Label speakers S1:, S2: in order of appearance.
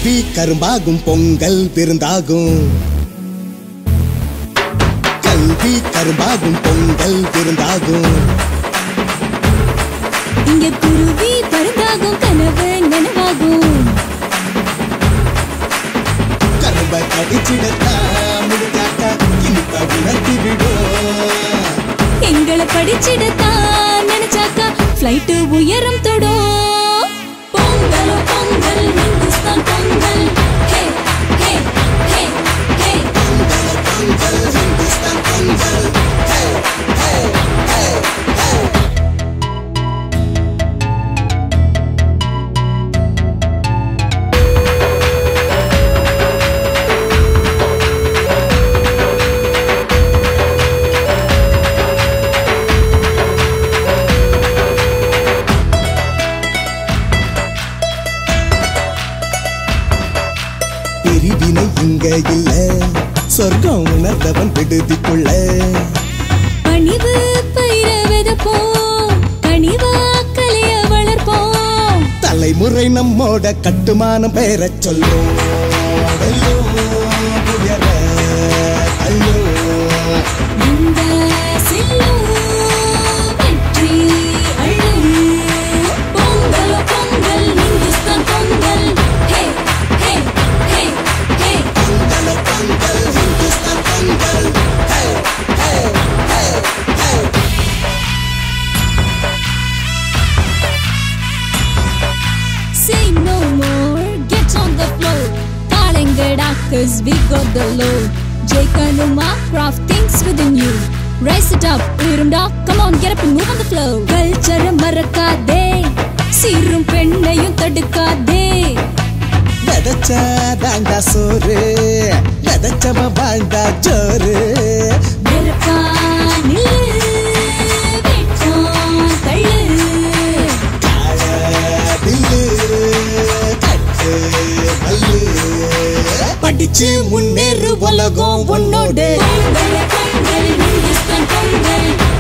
S1: கல்வி கரும்பாகும் பொங்கல் விருந்தாகும் கல்வி கரும்பாகும் பொங்கல் விருந்தாகும்
S2: இங்க குருவி பருந்தாகும் கனவு நனவாகும்
S1: கரும்ப கடிச்சிடத்தான் முடிஞ்சாக்கா இனிப்ப உணர்த்தி விடும்
S2: எங்களை படிச்சிடத்தான் நினைச்சாக்கா ஃப்ளைட்டு உயரம் தொடும் பொங்கலோ பொங்கல் இந்துஸ்தான் பொங்கல் ஹே ஹே ஹே ஹே
S1: பொங்கல் பொங்கல் ஹிந்துஸ்தான் பொங்கல் ஹே, ஹே, ஹே, ஹே. பிரிவினை இங்க இல்ல சொர்க்கம் உணர்ந்தவன் விடுதிக்குள்ள
S2: பணிவு பயிர விதப்போம் கனிவா கலைய வளர்ப்போம்
S1: தலைமுறை நம்மோட கட்டுமானம் பெயரச் சொல்லும் வெல்லும், உயர தள்ளும்.
S2: இந்த செல்லும் வெற்றி அள்ளும் பொங்கலோ பொங்கல் இந்துஸ்தான் பொங்கல் ஹே ஹே ஹே ஹே
S1: பொங்கல், பொங்கல், ஹிந்துஸ்தான் பொங்கல். ஹே, ஹே, ஹே, ஹே.
S2: Say no more, get on the floor. காலங்கடா, cause we got the load. ஜெயிக்கணுமா, craft things within you. Rise it up, உயரும்டா, come on, get up and move on the floor. Culture அ மறக்காதே, சீரும் பெண்ணையும் தடுக்காதே.
S1: விதைச்சா தாண்டா சோறு விதைச்சவ வாழ்ந்தா ஜோறு
S2: வெறுப்பா நில்லு, வெட்கம் தள்ளு.
S1: காழதில்லு, கட்டு மல்லு. படிச்சு முன்னேறு உலகம் உன்னோடு
S2: பொங்கல், பொங்கல், இந்துஸ்தான் பொங்கல்